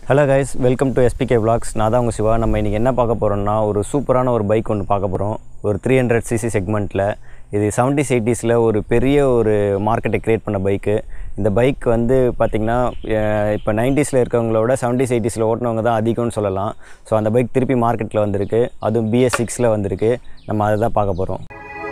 hello guys welcome to S P K vlogs நான் தான் உங்கள் சிவா நம்ம இன்றைக்கி என்ன பார்க்க போகிறோம்னா ஒரு சூப்பரான ஒரு பைக் ஒன்று பார்க்க போகிறோம் ஒரு த்ரீ ஹண்ட்ரட் சிசி செக்மெண்ட்டில் இது செவன்டிஸ் எயிட்டிஸில் ஒரு பெரிய ஒரு மார்க்கெட்டை க்ரியேட் பண்ண பைக்கு இந்த பைக் வந்து பார்த்திங்கன்னா இப்போ நைன்டிஸில் இருக்கவங்களோட செவன்டிஸ் எயிட்டிஸில் ஓட்டினவங்க தான் அதிகம்னு சொல்லலாம் ஸோ அந்த பைக் திருப்பி மார்க்கெட்டில் வந்திருக்கு அதுவும் பிஎஸ் சிக்ஸில் வந்திருக்கு நம்ம அதை தான் பார்க்க போகிறோம்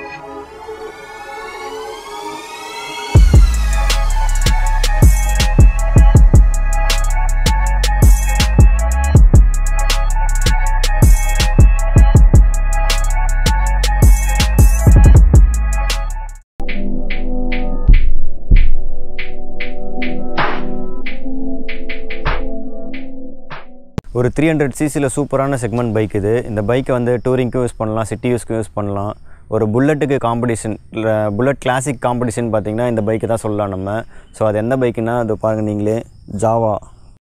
ஒரு த்ரீ ஹண்ட்ரட் சிசியில் சூப்பரான செக்மெண்ட் பைக் இது இந்த பைக்கை வந்து டூரிங்க்கும் யூஸ் பண்ணலாம் சிட்டி யூஸ்க்கும் யூஸ் பண்ணலாம் ஒரு புல்லட்டுக்கு காம்படிஷன் புல்லட் கிளாசிக் காம்படிஷன் பார்த்தீங்கன்னா இந்த பைக்கு தான் சொல்லலாம் நம்ம ஸோ அது எந்த பைக்குன்னா அது பாருங்கள் நீங்களே ஜாவா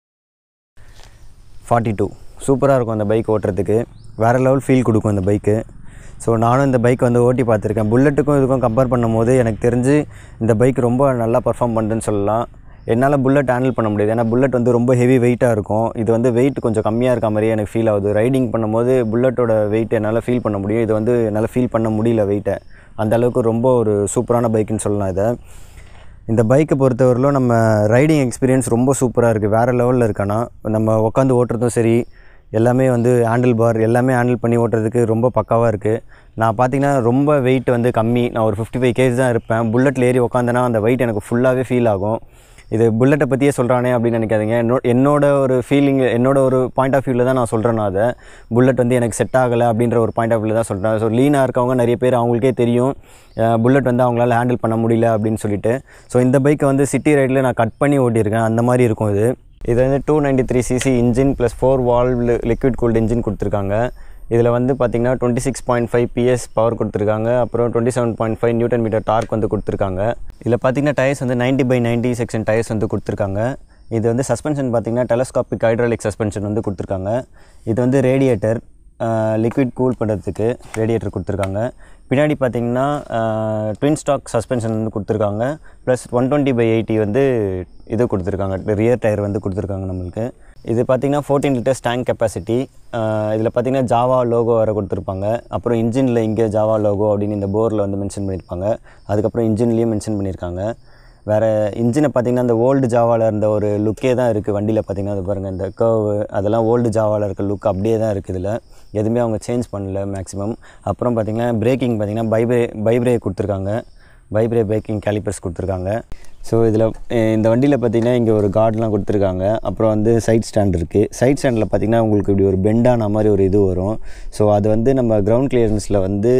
ஃபார்ட்டி டூ சூப்பராக இருக்கும் அந்த பைக் ஓட்டுறதுக்கு வேறு லெவல் ஃபீல் கொடுக்கும் இந்த பைக்கு ஸோ நானும் இந்த பைக் வந்து ஓட்டி பார்த்துருக்கேன் புல்லட்டுக்கும் இதுக்கும் கம்பேர் பண்ணும்போது எனக்கு தெரிஞ்சு இந்த பைக் ரொம்ப நல்லா பர்ஃபார்ம் பண்ணுதுன்னு சொல்லலாம் என்னால் புல்லட் ஹேண்டில் பண்ண முடியாது ஏன்னா புல்லட் வந்து ரொம்ப ஹெவி வெயிட்டாக இருக்கும் இது வந்து வெயிட் கொஞ்சம் கம்மியாக இருக்க மாதிரியே எனக்கு ஃபீல் ஆகுது ரைடிங் பண்ணும்போது புல்லட்டோட வெயிட் என்னால் ஃபீல் பண்ண முடியும் இது வந்து என்னால் ஃபீல் பண்ண முடியல வெயிட்டை அந்த அளவுக்கு ரொம்ப ஒரு சூப்பரான பைக்குன்னு சொல்லலாம் இதை இந்த பைக்கை பொறுத்தவரையிலும் நம்ம ரைடிங் எக்ஸ்பீரியன்ஸ் ரொம்ப சூப்பராக இருக்குது வேறு லெவலில் இருக்கானா நம்ம உட்காந்து ஓட்டுறதும் சரி எல்லாமே வந்து ஹேண்டில் பார் எல்லாமே ஹேண்டில் பண்ணி ஓட்டுறதுக்கு ரொம்ப பக்காவாக இருக்குது நான் பார்த்தீங்கன்னா ரொம்ப வெயிட் வந்து கம்மி நான் ஒரு ஃபிஃப்டி ஃபைவ் கேஜ் தான் இருப்பேன் புல்லட்டில் ஏறி உட்காந்தேன்னா அந்த வெயிட் எனக்கு ஃபுல்லாகவே ஃபீல் ஆகும் இது புல்லட்டை பற்றியே சொல்கிறானே அப்படின்னு நினைக்காதீங்க என்னோ என்னோட ஒரு ஃபீலிங் என்னோட ஒரு பாயிண்ட் ஆஃப் வியூவில் தான் நான் சொல்கிறேன் நான் அதை புல்லட் வந்து எனக்கு செட் ஆகலை அப்படின்ற ஒரு பாயிண்ட் ஆஃப் வியூவில் தான் சொல்கிறேன் ஸோ லீனாக இருக்கவங்க நிறைய பேர் அவங்களுக்கே தெரியும் புல்லட் வந்து அவங்களால ஹேண்டில் பண்ண முடியல அப்படின்னு சொல்லிட்டு ஸோ இந்த பைக்கை வந்து சிட்டி ரைடில் நான் கட் பண்ணி ஓட்டியிருக்கேன் அந்த மாதிரி இருக்கும் இது இது வந்து two ninety three C C engine plus four valve liquid cooled engine கொடுத்துருக்காங்க இதில் வந்து பார்த்திங்கன்னா twenty six point five P S power கொடுத்துருக்காங்க அப்புறம் twenty seven point five newton metre torque வந்து கொடுத்துருக்காங்க இதில் பார்த்திங்கன்னா டயர்ஸ் வந்து ninety by ninety section tyres வந்து கொடுத்துருக்காங்க இது வந்து சஸ்பென்ஷன் பார்த்திங்கன்னா டெலஸ்காபிக் ஹைட்ராலிக் சஸ்பென்ஷன் வந்து கொடுத்துருக்காங்க இது வந்து ரேடியேட்டர் லிக்விட் கூல் பண்ணுறதுக்கு ரேடியேட்டர் கொடுத்துருக்காங்க பின்னாடி பார்த்தீங்கன்னா ட்வின் ஸ்டாக் சஸ்பென்ஷன் வந்து கொடுத்துருக்காங்க plus one twenty by eighty வந்து இது கொடுத்துருக்காங்க ரியர் டயர் வந்து கொடுத்துருக்காங்க நம்மளுக்கு இது பார்த்திங்கன்னா ஃபோர்டீன் லிட்டர்ஸ் டேங்க் கெப்பாசிட்டி இதில் பார்த்திங்கன்னா ஜாவா லோகோ வேறு கொடுத்துருப்பாங்க அப்புறம் இன்ஜினில் இங்கே ஜாவா லோகோ அப்படின்னு இந்த போர்டில் வந்து மென்ஷன் பண்ணியிருப்பாங்க அதுக்கப்புறம் இன்ஜின்லேயும் மென்ஷன் பண்ணியிருக்காங்க வேறு இன்ஜினை பார்த்திங்கன்னா அந்த ஓல்டு ஜாவாவில் இருந்த ஒரு லுக்கே தான் இருக்குது வண்டியில் பார்த்திங்கன்னா அது பாருங்கள் இந்த கர்வு அதெல்லாம் ஓல்டு ஜாவாவில் இருக்க லுக் அப்படியே தான் இருக்குது இதில் எதுவுமே அவங்க சேஞ்ச் பண்ணல மேக்ஸிமம் அப்புறம் பார்த்திங்கன்னா பிரேக்கிங் பார்த்திங்கன்னா பைப்ரே பைப்ரே கொடுத்துருக்காங்க பைப்ரே பிரேக்கிங் கேலிப்பர்ஸ் கொடுத்துருக்காங்க ஸோ இதில் இந்த வண்டியில் பார்த்திங்கன்னா இங்கே ஒரு கார்டெலாம் கொடுத்துருக்காங்க அப்புறம் வந்து சைட் ஸ்டாண்ட் இருக்குது சைட் ஸ்டாண்டில் பார்த்திங்கன்னா உங்களுக்கு இப்படி ஒரு பெண்டான மாதிரி ஒரு இது வரும் ஸோ அது வந்து நம்ம கிரவுண்ட் கிளியரன்ஸில் வந்து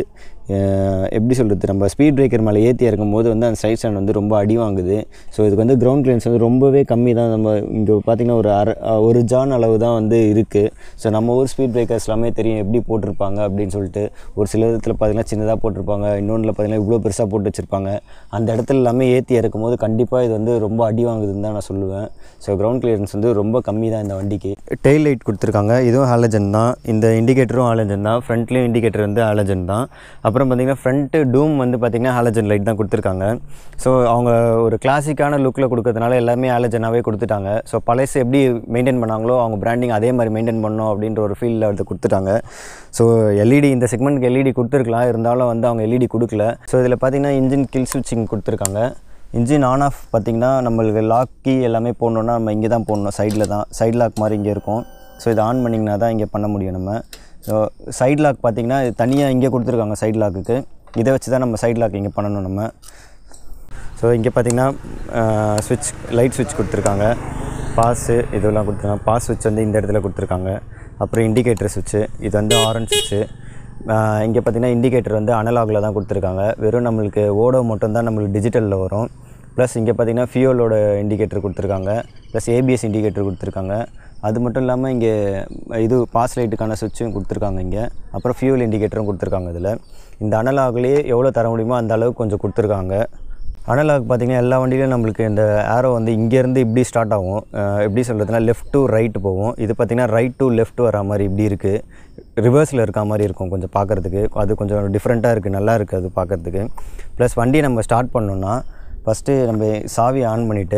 எப்படி சொல்கிறது நம்ம ஸ்பீட் பிரேக்கர் மேலே ஏற்றி இறக்கும்போது வந்து அந்த சைட் ஸ்டாண்ட் வந்து ரொம்ப அடி வாங்குது ஸோ இதுக்கு வந்து கிரவுண்ட் கிளியரன்ஸ் வந்து ரொம்பவே கம்மி தான் நம்ம இங்கே பார்த்திங்கன்னா ஒரு அரை ஒரு ஜான் அளவு தான் வந்து இருக்குது ஸோ நம்ம ஊர் ஸ்பீட் பிரேக்கர்ஸ் எல்லாமே தெரியும் எப்படி போட்டிருப்பாங்க அப்படின்னு சொல்லிட்டு ஒரு சில இடத்துல பார்த்திங்கன்னா சின்னதாக போட்டிருப்பாங்க இன்னொன்றில் பார்த்திங்கன்னா இவ்வளோ பெருசாக போட்டு வச்சுருப்பாங்க அந்த இடத்துல எல்லாமே ஏற்றி இறக்கும் போது கண்டிப்பாக இது வந்து ரொம்ப அடி வாங்குதுன்னு தான் நான் சொல்லுவேன் ஸோ கிரவுண்ட் கிளியரன்ஸ் வந்து ரொம்ப கம்மி தான் இந்த வண்டிக்கு டெயில் லைட் கொடுத்துருக்காங்க இதுவும் ஹாலஜன் தான் இந்த இண்டிகேட்டரும் ஹாலஜன் தான் ஃப்ரண்ட்லேயும் இண்டிகேட்டர் வந்து ஹாலஜன் தான் அப்புறம் பார்த்திங்கன்னா ஃப்ரண்ட்டு டூம் வந்து பார்த்திங்கன்னா ஹாலஜன் லைட் தான் கொடுத்துருக்காங்க ஸோ அவங்க ஒரு கிளாசிக்கான லுக்கில் கொடுக்கறதுனால எல்லாமே ஹாலஜனாகவே கொடுத்துட்டாங்க ஸோ பழசு எப்படி மெயின்டைன் பண்ணாங்களோ அவங்க பிராண்டிங் அதே மாதிரி மெயின்டைன் பண்ணணும் அப்படின்ற ஒரு ஃபீலில் வந்து கொடுத்துட்டாங்க ஸோ எல்இடி இந்த செக்மெண்ட்க்கு எல்இடி கொடுத்துருக்கலாம் இருந்தாலும் வந்து அவங்க எல்இடி கொடுக்கல ஸோ இதில் பார்த்திங்கன்னா இன்ஜின் கில் ஸ்விட்சிங் கொடுத்துருக்காங்க இன்ஜின் ஆன் ஆஃப் பார்த்திங்கன்னா நம்மளுக்கு லாக் கீ எல்லாமே போடணுன்னா நம்ம இங்கே தான் போடணும் சைடில் தான் சைட் லாக் மாதிரி இங்கே இருக்கும் ஸோ இதை ஆன் பண்ணிங்கன்னா தான் இங்கே பண்ண முடியும் நம்ம ஸோ சைட் லாக் பார்த்திங்கன்னா இது தனியாக இங்கே கொடுத்துருக்காங்க சைட் லாக்குக்கு இதை வச்சு தான் நம்ம சைட் லாக் இங்கே பண்ணணும் நம்ம ஸோ இங்கே பார்த்திங்கன்னா ஸ்விட்ச் லைட் ஸ்விட்ச் கொடுத்துருக்காங்க பாஸு இதெல்லாம் கொடுத்துருக்காங்க பாஸ் ஸ்விட்ச் வந்து இந்த இடத்துல கொடுத்துருக்காங்க அப்புறம் இண்டிகேட்டர் ஸ்விட்ச்சு இது வந்து ஆரஞ்ச் ஸ்விட்ச்சு இங்கே பார்த்திங்கன்னா இண்டிகேட்டர் வந்து அனலாகில் தான் கொடுத்துருக்காங்க வெறும் நம்மளுக்கு ஓடோ மட்டும்தான் நம்மளுக்கு டிஜிட்டலில் வரும் ப்ளஸ் இங்கே பார்த்திங்கன்னா ஃபியூலோட இண்டிகேட்டர் கொடுத்துருக்காங்க ப்ளஸ் ஏபிஎஸ் இண்டிகேட்டர் கொடுத்துருக்காங்க அது மட்டும் இல்லாமல் இங்கே இது பாஸ் லைட்டுக்கான சுவிட்சும் கொடுத்துருக்காங்க இங்கே அப்புறம் ஃபியூல் இண்டிகேட்டரும் கொடுத்துருக்காங்க இதில் இந்த அனலாக்லேயே எவ்வளோ தர முடியுமோ அந்த அளவுக்கு கொஞ்சம் கொடுத்துருக்காங்க அனலாக் பார்த்திங்கன்னா எல்லா வண்டியிலும் நம்மளுக்கு இந்த ஆரோ வந்து இங்கேருந்து இப்படி ஸ்டார்ட் ஆகும் எப்படி சொல்கிறதுனா லெஃப்ட் டு ரைட் போகும் இது பார்த்திங்கன்னா ரைட் டு லெஃப்ட் வர மாதிரி இப்படி இருக்குது ரிவர்ஸில் இருக்க மாதிரி இருக்கும் கொஞ்சம் பார்க்குறதுக்கு அது கொஞ்சம் டிஃப்ரெண்ட்டாக இருக்குது நல்லா இருக்குது அது பார்க்குறதுக்கு ப்ளஸ் வண்டியை நம்ம ஸ்டார்ட் பண்ணோன்னா ஃபஸ்ட்டு நம்ம சாவி ஆன் பண்ணிவிட்டு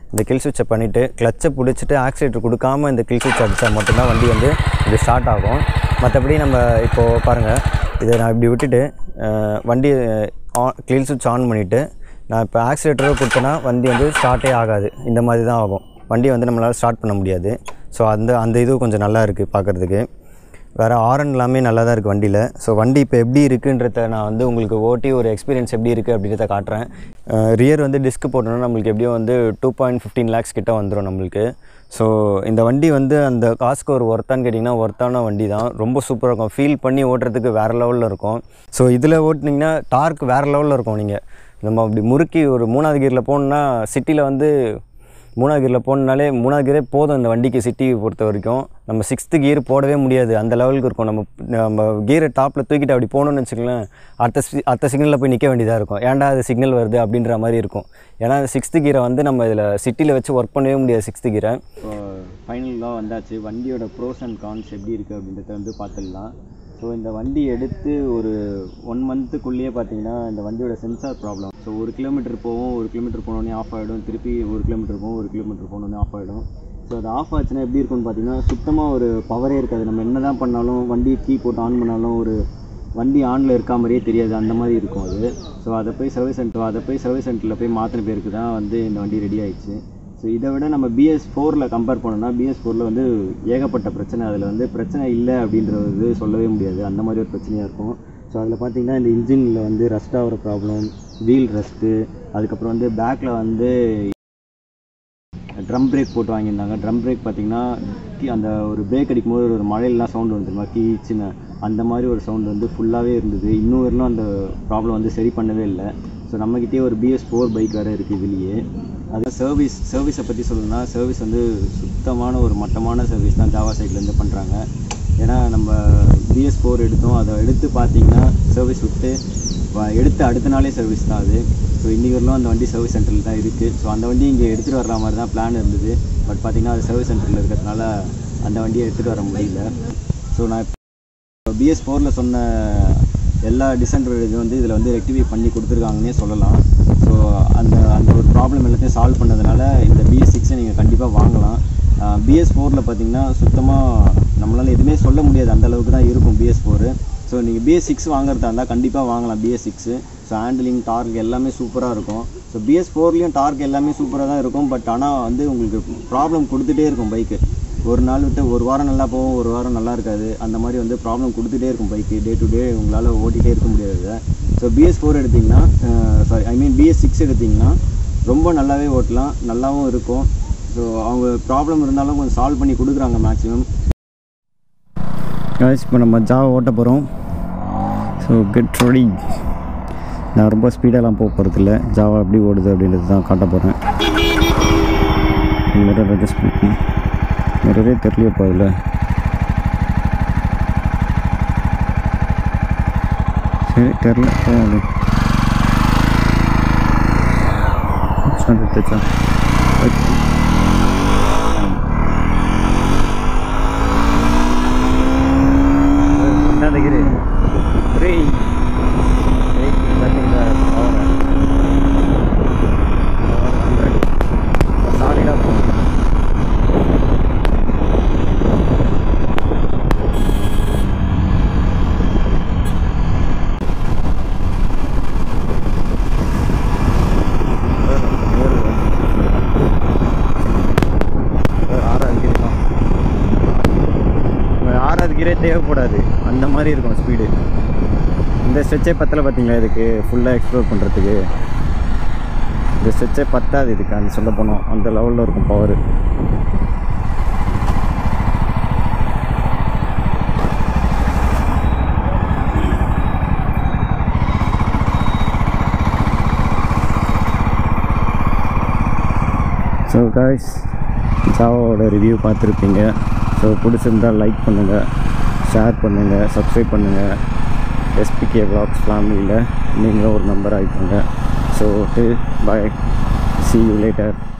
இந்த கில் சுவிட்சை பண்ணிவிட்டு கிளச்சை பிடிச்சிட்டு ஆக்சிலேட்டர் கொடுக்காம இந்த கில் சுவிட்ச் அடித்தா மட்டும்தான் வண்டி வந்து இது ஸ்டார்ட் ஆகும் மற்றபடி நம்ம இப்போது பாருங்கள் இதை நான் இப்படி விட்டுட்டு அஹ், வண்டி ஆன் கில் சுவிட்ச் ஆன் பண்ணிவிட்டு நான் இப்போ ஆக்சிலேட்டரை கொடுத்தேன்னா வண்டி வந்து ஸ்டார்ட்டே ஆகாது இந்த மாதிரி தான் ஆகும் வண்டி வந்து நம்மளால் ஸ்டார்ட் பண்ண முடியாது ஸோ அந்த அந்த இது கொஞ்சம் நல்லா இருக்குது பார்க்குறதுக்கு வேறு ஆரன் எல்லாமே நல்லா தான் இருக்குது வண்டியில் ஸோ வண்டி இப்போ எப்படி இருக்குன்றத நான் வந்து உங்களுக்கு ஓட்டி ஒரு எக்ஸ்பீரியன்ஸ் எப்படி இருக்குது அப்படின்றத காட்டுறேன் ரியர் வந்து டிஸ்க் போட்டோன்னா நம்மளுக்கு எப்படியும் வந்து டூ பாயிண்ட் ஃபிஃப்டீன் லேக்ஸ் கிட்ட வந்துடும் நம்மளுக்கு ஸோ இந்த வண்டி வந்து அந்த காசுக்கு ஒரு ஒர்த்தான்னு கேட்டிங்கன்னா ஒர்த்தான வண்டி தான் ரொம்ப சூப்பராக இருக்கும் ஃபீல் பண்ணி ஓட்டுறதுக்கு வேறு லெவலில் இருக்கும் ஸோ இதில் ஓட்டினீங்கன்னா டார்க் வேறு லெவலில் இருக்கும் நீங்கள் நம்ம அப்படி முறுக்கி ஒரு மூணாவது கியரில் போகணுன்னா சிட்டியில் வந்து மூணாவது கியரில் போகணுனாலே மூணாவது கியரே போதும் இந்த வண்டிக்கு சிட்டி பொறுத்த வரைக்கும் நம்ம சிக்ஸ்த்து கியர் போடவே முடியாது அந்த லெவலுக்கு இருக்கும் நம்ம நம்ம கியரை டாப்பில் தூக்கிட்டு அப்படி போகணும்னு வச்சுக்கலாம் அடுத்த சி- அடுத்த சிக்னலில் போய் நிற்க வேண்டியதாக இருக்கும் ஏன்டா அது சிக்னல் வருது அப்படின்ற மாதிரி இருக்கும் ஏன்னா சிக்ஸ்த்து கியரை வந்து நம்ம இதில் சிட்டியில் வச்சு ஒர்க் பண்ணவே முடியாது சிக்ஸ்த்து கியரை இப்போ ஃபைனலாக வந்தாச்சு வண்டியோட ப்ரோஸ் அண்ட் கான்ஸ் எப்படி இருக்குது அப்படின்றத வந்து பார்த்துடலாம் ஸோ இந்த வண்டி எடுத்து ஒரு ஒன் மந்த்துக்குள்ளேயே பார்த்தீங்கன்னா இந்த வண்டியோட சென்சார் ப்ராப்ளம் ஸோ ஒரு கிலோமீட்டர் போகும் ஒரு கிலோமீட்டர் போனோடனே ஆஃப் ஆகிடும் திருப்பி ஒரு கிலோமீட்டர் போகும் ஒரு கிலோமீட்டர் போனோடனே ஆஃப் ஆகிடும் ஸோ அது ஆஃப் ஆச்சுன்னா எப்படி இருக்கும்னு பார்த்தீங்கன்னா சுத்தமாக ஒரு பவரே இருக்காது நம்ம என்ன தான் பண்ணாலும் வண்டி கீ போட்டு ஆன் பண்ணாலும் ஒரு வண்டி ஆனில் இருக்கா மாதிரியே தெரியாது அந்த மாதிரி இருக்கும் அது ஸோ அதை போய் சர்வீஸ் சென்டர் அதை போய் சர்வீஸ் சென்டரில் போய் மாற்றின பேருக்கு தான் வந்து இந்த வண்டி ரெடி ஆயிடுச்சு ஸோ இதை விட நம்ம பிஎஸ் ஃபோரில் கம்பேர் பண்ணோம்னா பிஎஸ் ஃபோரில் வந்து ஏகப்பட்ட பிரச்சனை அதில் வந்து பிரச்சனை இல்லை அப்படின்றது சொல்லவே முடியாது அந்த மாதிரி ஒரு பிரச்சனையாக இருக்கும் ஸோ அதில் பார்த்தீங்கன்னா இந்த இன்ஜினில் வந்து ரஸ்ட் ஆகிற ப்ராப்ளம் வீல் ரஸ்ட்டு அதுக்கப்புறம் வந்து பேக்கில் வந்து ட்ரம் பிரேக் போட்டு வாங்கியிருந்தாங்க ட்ரம் பிரேக் பார்த்தீங்கன்னா கீ- அந்த ஒரு பிரேக் அடிக்கும்போது ஒரு மழையெல்லாம் சவுண்டு வந்துருமா கீச்சுன்னு அந்த மாதிரி ஒரு சவுண்ட் வந்து ஃபுல்லாகவே இருந்தது இன்னும் வரலும் அந்த ப்ராப்ளம் வந்து சரி பண்ணவே இல்லை ஸோ நம்மக்கிட்டே ஒரு பிஎஸ் ஃபோர் பைக் வேறு இருக்குது இதுலேயே அது சர்வீஸ் சர்வீஸை பற்றி சொல்லணும்னா சர்வீஸ் வந்து சுத்தமான ஒரு மட்டமான சர்வீஸ் தான் ஜாவா சைட்லேருந்து பண்ணுறாங்க ஏன்னா நம்ம பிஎஸ் ஃபோர் எடுத்தோம் அதை எடுத்து பார்த்தீங்கன்னா சர்வீஸ் விட்டு வ- எடுத்த அடுத்த நாளே சர்வீஸ் தான் அது ஸோ இன்றைக்கி வரலும் அந்த வண்டி சர்வீஸ் சென்டரில் தான் இருக்குது ஸோ அந்த வண்டி இங்கே எடுத்துகிட்டு வர்ற மாதிரி தான் பிளான் இருந்தது பட் பார்த்தீங்கன்னா அது சர்வீஸ் சென்டரில் இருக்கிறதுனால அந்த வண்டியை எடுத்துகிட்டு வர முடியல ஸோ நான் பிஎஸ் ஃபோரில் சொன்ன எல்லா டிசன்ட்ரேஜ் வந்து இதில் வந்து ரெக்டிஃபை பண்ணி கொடுத்துருக்காங்கன்னே சொல்லலாம் ஸோ அந்த அந்த ஒரு ப்ராப்ளம் எல்லாத்தையும் சால்வ் பண்ணதுனால இந்த பிஎஸ் சிக்ஸை நீங்கள் கண்டிப்பாக வாங்கலாம் பிஎஸ் ஃபோரில் பார்த்தீங்கன்னா சுத்தமாக நம்மளால் எதுவுமே சொல்ல முடியாது அந்த அளவுக்கு தான் இருக்கும் பிஎஸ் ஃபோரு ஸோ நீங்கள் பிஎஸ் சிக்ஸ் வாங்குறதா இருந்தால் கண்டிப்பாக வாங்கலாம் BS six so handling torque எல்லாமே சூப்பராக இருக்கும் ஸோ பிஎஸ் ஃபோர்லேயும் டார்க் எல்லாமே சூப்பராக தான் இருக்கும் பட் ஆனால் வந்து உங்களுக்கு ப்ராப்ளம் கொடுத்துட்டே இருக்கும் பைக்கு ஒரு நாள் விட்டு ஒரு வாரம் நல்லா போகும் ஒரு வாரம் நல்லா இருக்காது அந்த மாதிரி வந்து ப்ராப்ளம் கொடுத்துட்டே இருக்கும் பைக்கு டே டு டே உங்களால் ஓட்டிகிட்டே இருக்க முடியாது ஸோ பிஎஸ் ஃபோர் எடுத்திங்கன்னா sorry I mean BS six எடுத்திங்கன்னா ரொம்ப நல்லாவே ஓட்டலாம் நல்லாவும் இருக்கும் ஸோ அவங்க ப்ராப்ளம் இருந்தாலும் கொஞ்சம் சால்வ் பண்ணி கொடுக்குறாங்க மேக்ஸிமம் காய்ஸ் இப்போ நம்ம ஜாவா ஓட்ட போகிறோம் ஸோ கெட் ரெடி நான் ரொம்ப ஸ்பீடெல்லாம் போக போகிறதில்ல ஜாவா எப்படி ஓடுது அப்படின்றது தான் காட்ட போகிறேன் மிரர் அட்ஜஸ்ட் பண்ணி மிரரே தெரியலையே போதில்ல சரி தெரில போகும் தச்சா என்னதுக்கிறே த்ரீ சாலிடாக போகும் ஆறாவது கீரை தான் ஆறாவது கீரே தேவைப்படாது அந்த மாதிரி இருக்கும் ஸ்பீடு இந்த ஸ்ட்ரெச்சே பத்தல பார்த்தீங்களா இதுக்கு ஃபுல்லாக எக்ஸ்ப்ளோர் பண்ணுறதுக்கு இந்த ஸ்ட்ரெச்சே பத்தாது இதுக்கு அந்த சொல்ல போனோம் அந்த லெவலில் இருக்கும் பவர் ஸோ காய்ஸ் ஜாவாவோட ரிவ்யூ பார்த்துருப்பீங்க ஸோ பிடிச்சிருந்தால் லைக் பண்ணுங்கள் ஷேர் பண்ணுங்கள் சப்ஸ்கிரைப் பண்ணுங்கள் எஸ்பிகே vlogs ஃபேமிலியில் நீங்களும் ஒரு மெம்பர் ஆகிக்கோங்க so bye see you later